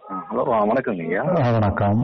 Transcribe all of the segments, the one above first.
Hello வணக்கங்க ஐயா ஆ, வணக்கம்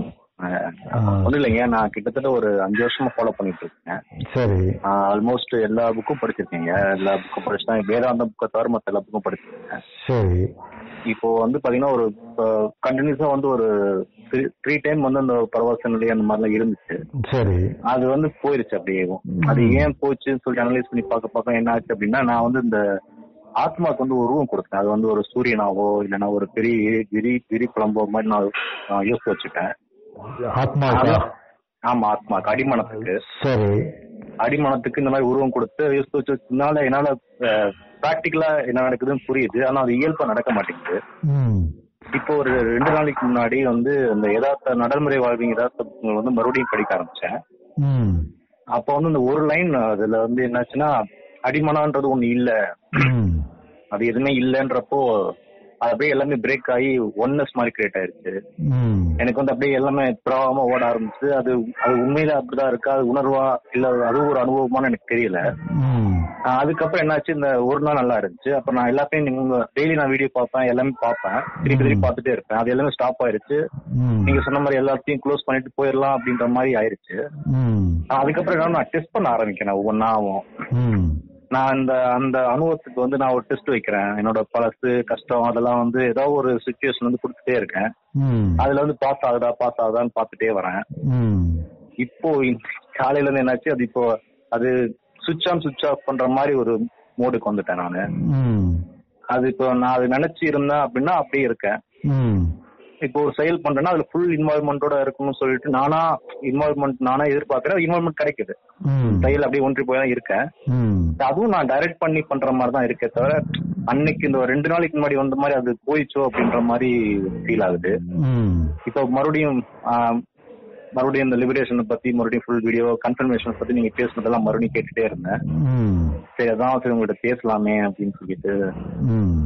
ஆ, ஒன்றும் இல்லைங்க நான் கிட்டத்தட்ட ஒரு அஞ்சு வருஷமா ஃபாலோ பண்ணிட்டு இருக்கேன் சரி ஆல்மோஸ்ட் எல்லா புக்கும் படிச்சிருக்கேங்க எல்லா புக்கும் படிச்சுட்டேன் வேதாந்த புக்கை தவிர மற்ற எல்லா புக்கும் படிச்சிருக்கேன் சரி இப்போ வந்து பாத்தீங்கன்னா ஒரு கண்டினியூஸா வந்து ஒரு த்ரீ டைம் வந்து அந்த பரவச நிலை அந்த மாதிரிலாம் இருந்துச்சு சரி அது வந்து போயிருச்சு அப்படியே அது ஏன் போச்சுன்னு சொல்லி அனலைஸ் பண்ணி பார்க்க பார்க்க என்ன ஆச்சு அப்படின்னா நான் வந்து இந்த ஆத்மாக்கு வந்து ஒரு உருவம் கொடுத்தேன் அது வந்து ஒரு சூரியனாவோ இல்லைன்னா ஒரு பெரிய எரி- விரி விரி குழம்போ மாதிரி நான் நான் யோசிச்சு வச்சுட்டேன் ஆத்மாக்கா அதான். ஆமா ஆத்மாக்கு அடிமனத்துக்கு சரி அடிமனத்துக்கு இந்த மாதிரி உருவம் கொடுத்து யோசிச்சு வச்சதுனால என்னால பிராக்டிக்கலா என்ன நடக்குதுன்னு புரியுது ஆனா அது இயல்பா நடக்க மாட்டேங்குது ம் இப்போ ஒரு ரெண்டு நாளைக்கு முன்னாடி வந்து இந்த யதார்த்த நடைமுறை வாழ்வின் யதார்த்த புத்தகங்கள் வந்து மறுபடியும் படிக்க ஆரம்பிச்சேன் ம் அப்போ வந்து இந்த ஒரு லைன் அதுல வந்து என்னாச்சுன்னா அடிமனன்றது ஒண்ணு இல்ல ம் அது எதுவுமே இல்லைன்றப்போ அது அப்படியே எல்லாமே பிரேக் ஆகி ஒன்னஸ் மாதிரி கிரியேட் ஆயிருச்சு ம் எனக்கு வந்து அப்படியே எல்லாமே பிரவாகமா ஓட ஆரம்பிச்சு அது அது உண்மையில அப்படிதான் இருக்கா அது உணர்வா இல்ல அது ஒரு அனுபவமான்னு எனக்கு தெரியல ம் ஆஹ் அதுக்கப்புறம் என்னாச்சு இந்த ஒரு நாள் நல்லா இருந்துச்சு அப்ப நான் எல்லாத்தையும் நீங்க டெய்லி நான் வீடியோ பார்ப்பேன் எல்லாமே பார்ப்பேன் திருப்பி திருப்பி பார்த்துட்டே இருப்பேன் அது எல்லாமே ஸ்டாப் ஆயிருச்சு ம் நீங்க சொன்ன மாதிரி எல்லாத்தையும் க்ளோஸ் பண்ணிட்டு போயிடலாம் அப்படின்ற மாதிரி ஆயிருச்சு ம் ஆஹ் அதுக்கப்புறம் என்ன நான் டெஸ்ட் பண்ண ஆரம்பிக்கிறேன் ஒவ்வொன்னாவும் ம் நான் அந்த அந்த அனுபவத்துக்கு வந்து நான் ஒரு டெஸ்ட் வைக்கிறேன் என்னோட பழசு கஷ்டம் அதெல்லாம் வந்து ஏதோ ஒரு சுச்சுவேஷன் வந்து கொடுத்துட்டே இருக்கேன் ம் அதுல வந்து பாஸ் ஆகுதா பாஸ் ஆகுதான்னு பார்த்துட்டே வரேன் ம் இப்போ இந்த காலையில இருந்து என்னாச்சு அது இப்போ அது சுவிட்ச் ஆன் சுவிட்ச் ஆஃப் பண்ற மாதிரி ஒரு மோடுக்கு வந்துட்டேன் நானு ம் அது இப்போ நான் அது நினைச்சு இருந்தேன் அப்படின்னா அப்படியே இருக்கேன் ம் இப்போ ஒரு செயல் பண்றேன்னா அதுல ஃபுல் இன்வால்மெண்டோட இருக்கணும்னு சொல்லிட்டு நானா இன்வால்மெண்ட் நானா எதிர்பார்க்கறேன் இன்வால்மெண்ட் கிடைக்குது ம் செயல் அப்படியே ஒன்றி போய் தான் இருக்கேன் ம் அதுவும் நான் டைரக்ட் பண்ணி பண்ற மாதிரி தான் இருக்கே தவிர அன்னைக்கு இந்த ஒரு ரெண்டு நாளைக்கு முன்னாடி வந்த மாதிரி அது போயிச்சோ அப்படின்ற மாதிரி ஃபீல் ஆகுது ம் இப்போ மறுபடியும் ஆஹ், மறுபடியும் இந்த லிபரேஷனை பத்தி மறுபடியும் ஃபுல் வீடியோ கன்ஃபர்மேஷன் பத்தி நீங்க பேசுனதெல்லாம் மறுபடியும் கேட்டுட்டே இருந்தேன் ம் சரி அதான் சரி உங்கள்கிட்ட பேசலாமே அப்படின்னு சொல்லிட்டு ம்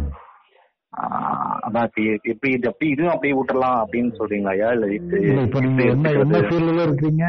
ஆஹ், அதான் இப்ப எ- எப்படி இது அப்படி இதுவும் அப்படியே விட்டுறலாம் அப்படின்னு சொல்றீங்களா ஐயா இல்ல இது இல்ல இப்ப நீங்க என்ன என்ன ஃபீல்ட்ல இருக்கீங்க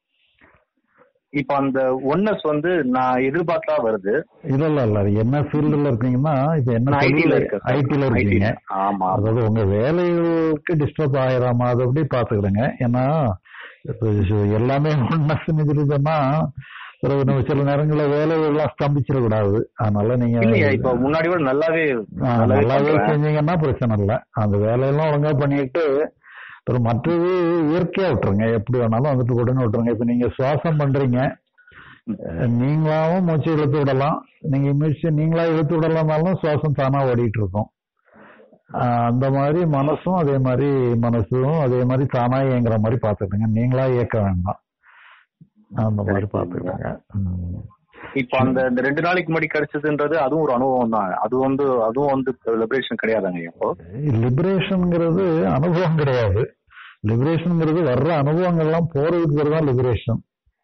இப்ப அந்த ஒன்னஸ் வந்து நான் எதிர்பார்த்தா வருது இல்ல இல்ல இல்ல அது என்ன ஃபீல்டுல இருக்கீங்கன்னா இப்ப என்ன நான் ஐடில இருக்கேன் sir. ஐடில IT இருக்கீங்க ஆமா அதாவது உங்க வேலைகளுக்கு டிஸ்டர்ப் ஆயிராம அதை அப்படி பாத்துக்கிடுங்க ஏன்னா இப்ப இது எல்லாமே ஒன்னா செஞ்சிருந்தோம்னா பிறகு நம்ம சில நேரங்களில் வேலைகள்லாம் ஸ்தம்பிச்சிடக்கூடாது அதனால நீங்க இல்லையா இப்ப முன்னாடி விட நல்லாவே ஆ, நல்லாவே நல்லாவே பண்றேன். செஞ்சீங்கன்னா பிரச்சனை இல்லை அந்த வேலையெல்லாம் ஒழுங்கா பண்ணிட்டு அப்புறம் மற்றது இயற்கையா விட்டுருங்க எப்படி வேணாலும் வந்துட்டு உடனே விட்டுருங்க இப்ப நீங்க சுவாசம் பண்றீங்க நீங்களாவும் மூச்சு இழுத்து விடலாம் நீங்க மூச்சு நீங்களா இழுத்து விடலாம்னாலும் சுவாசம் தானா ஓடிட்டு இருக்கும் ஆஹ் அந்த மாதிரி மனசும் அதே மாதிரி மனசும் அதே மாதிரி தானா இயங்குற மாதிரி பாத்துக்கோங்க நீங்களா இயக்க வேண்டாம் அந்த மாதிரி பாத்துக்கோங்க ம். இப்ப அந்த இந்த ரெண்டு நாளைக்கு முன்னாடி கிடைச்சதுன்றது அதுவும் ஒரு அனுபவம் தான் அது வந்து அதுவும் வந்து லிபரேஷன் கிடையாதுங்க இப்போ லிபரேஷன்ங்கிறது அனுபவம் கிடையாது லிபரேஷன்ங்கிறது வர்ற அனுபவங்கள்லாம் போறதுக்கு பேர் தான் லிபரேஷன்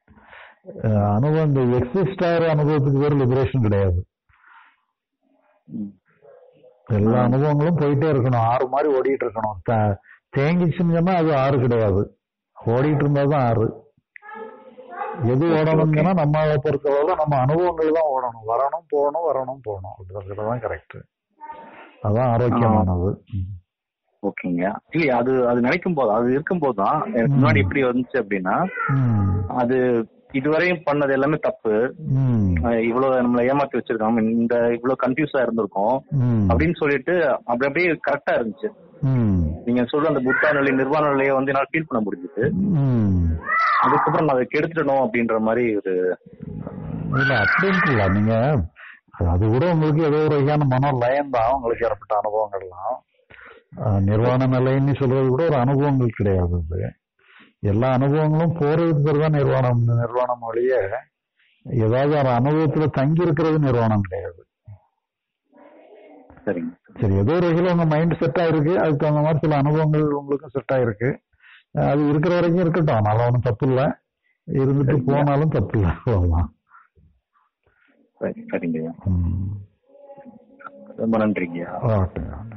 அனுபவம் இந்த எக்ஸிஸ்ட் ஆகிற அனுபவத்துக்கு பேர் லிபரேஷன் கிடையாது ம். எல்லா அனுபவங்களும் போயிட்டே இருக்கணும் ஆறு மாதிரி ஓடிட்டு இருக்கணும் த- தேங்கிச்சுன்னு சொன்னா அது ஆறு கிடையாது ஓடிட்டு இருந்தா தான் ஆறு எது ஓடணும்னா நம்மளை பொறுத்தளவு நம்ம அனுபவங்கள் தான் ஓடணும் வரணும் போகணும் வரணும் போகணும் அப்படிங்கிறது தான் கரெக்ட் அதான் ஆரோக்கியமானது ம். ஓகேங்க இல்லையா அது அது நினைக்கும் போது அது இருக்கும் போது தான் எனக்கு முன்னாடி எப்படி வந்துச்சு அப்படின்னா ம். அது இதுவரையும் பண்ணது எல்லாமே தப்பு ம். அஹ் இவ்வளவு நம்மள ஏமாத்தி வச்சிருக்காங்க இந்த இவ்வளவு கன்ஃபியூஸா இருந்திருக்கோம் ம். அப்படின்னு சொல்லிட்டு அப்படி அப்படியே கரெக்டா இருந்துச்சு ம். நீங்க சொல்ற அந்த புத்தா நிலை நிர்வாண நிலையை வந்து என்னால ஃபீல் பண்ண முடிஞ்சுது ம். அதுக்கப்புறம் நான் அதை கெடுத்துடணும் அப்படின்ற மாதிரி ஒரு இல்ல அப்படின்ட்டு இல்ல நீங்க அது கூட உங்களுக்கு ஏதோ ஒரு வகையான மன லயம் தான் உங்களுக்கு ஏற்பட்ட அனுபவங்கள்லாம் அஹ், நிர்வாண நிலைன்னு சொல்றது கூட ஒரு அனுபவங்கள் கிடையாது அது எல்லா அனுபவங்களும் போறதுக்கு பேர் தான் நிர்வாணம் நிர்வாணம் ஒழிய ஏதாவது ஒரு அனுபவத்துல தங்கி இருக்கிறது நிர்வாணம் கிடையாது சரிங்க சரி ஏதோ ஒரு வகையில் உங்க மைண்ட் செட் ஆயிருக்கு அதுக்கு தகுந்த மாதிரி சில அனுபவங்கள் உங்களுக்கும் செட் ஆயிருக்கு அஹ் அது இருக்கிற வரைக்கும் இருக்கட்டும் அதனால ஒன்றும் தப்பு இல்லை இருந்துட்டு போனாலும் தப்பு இல்லை அவ்வளவுதான் சரி சரிங்க ம். ரொம்ப நன்றிங்க ஓகே